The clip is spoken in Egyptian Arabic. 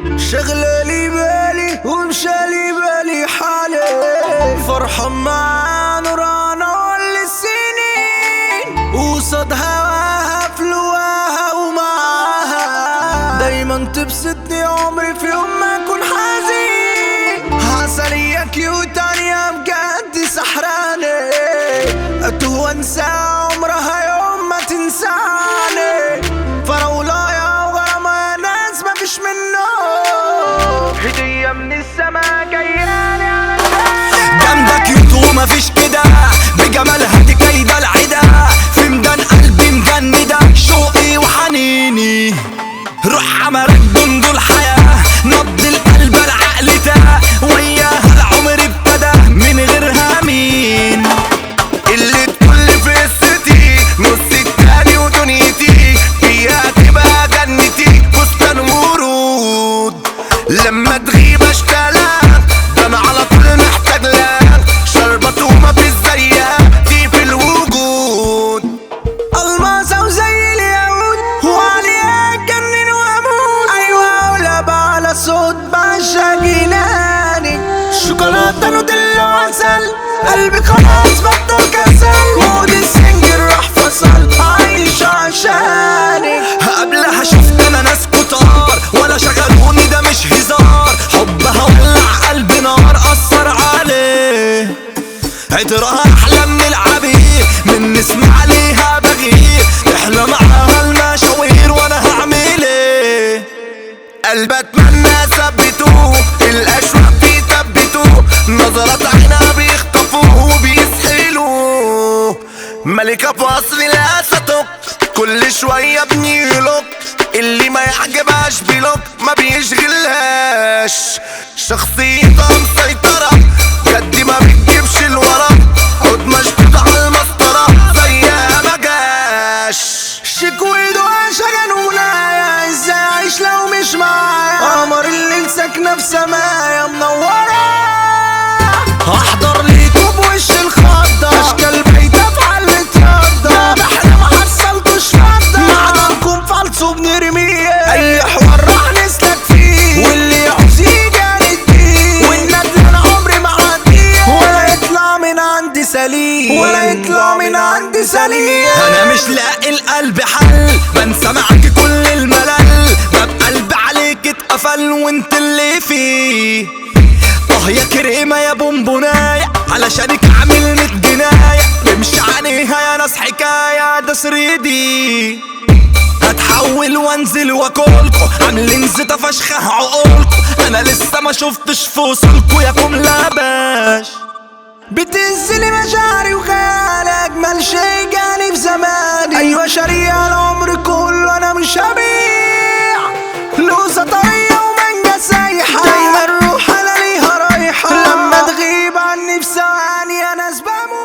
شغلة لي بالي ومشالي بالي حالي فرحة مع نورانا والسنين وصد هواها فلواها ومعاها دايما تبسطني عمري في يوم ما اكون حزين عسلية كيوت يا بجد سحراني اتوه وانسى عمرها يوم ما تنساني فراولايا وغرامة يا ناس مفيش منه هدية من السما جايالي على جامدة كيوت ومفيش كده بجمالها دي كايدة العدا في ميدان قلبي مجندة شوقي وحنيني روح عمرك بندو الحياة نبض القلب العقل ده وياها العمر ابتدى من غيرها مين اللي تقول في قصتي نص التاني ودنيتي فيها تبقى جنتي بستان ورود لما تغيب اشتغلك ده انا على طول محتاج لك شربت وما في زيها دي في الوجود الماسة وزي الياقوت وعليها اتجنن واموت ايوه ولعب على صوت باشا جناني شوكولاتة نوتيلا وعسل قلبي خلاص بطل كسل مود السنجل راح فصل عايش عشانك قبلها شفت انا ناس كتار ولا شغلوني ده مش هزار حبها ولع قلبي نار اثر عليه عطرها احلى من العبير من نسمع عليها بغير احلى معاها المشاوير وانا هعمل ايه قلب اتمنى ثبتوه الاشواق بيثبتوه نظرات عينها بيخطفوه وبيسحلوه ملكة في اصل الاسد كل شوية بنيلوك اللي ما يعجبهاش بيلوك ما بيشغلهاش شخصيتها مسيطرة جد ما بتجيبش الورا عود مشدود على المسطرة زيها ما جاش شيك ويدوها شجنونا يا ازاي اعيش لو مش معايا قمر الليل ساكنة في سمايا منورة احضر ليكم بوش الخضة اشكال بعيدة في حلة يضة بحر ما حصلتوش فضة معدنكم فالصو بنرميه اي حوار راح نسلك فيه واللي يعوز يجي هنديه والندل انا عمري ما عديه ولا يطلع من عندي سليم ولا يطلع من عندي سليم انا مش لاقي القلب حل بنسى معاك كل الملل باب قلب عليك اتقفل وانت اللي فيه اه يا كريمة يا بونبوناية علشانك عامل ميت جناية بمشي عليها يا ناس حكاية ده سريدي هتحول وانزل واكلكوا عاملين زيطة فشخة عقولكوا انا لسه ما شفتش في وصولكوا يا كم لباش بتنزلي مشاعري وخيالي اجمل شيء جاني في زماني ايوه شريعة العمر كله انا مش هبيع لوزة طرية ومانجا سايحة دايما الروح انا ليها رايحة لما تغيب عني في ثواني انا بموت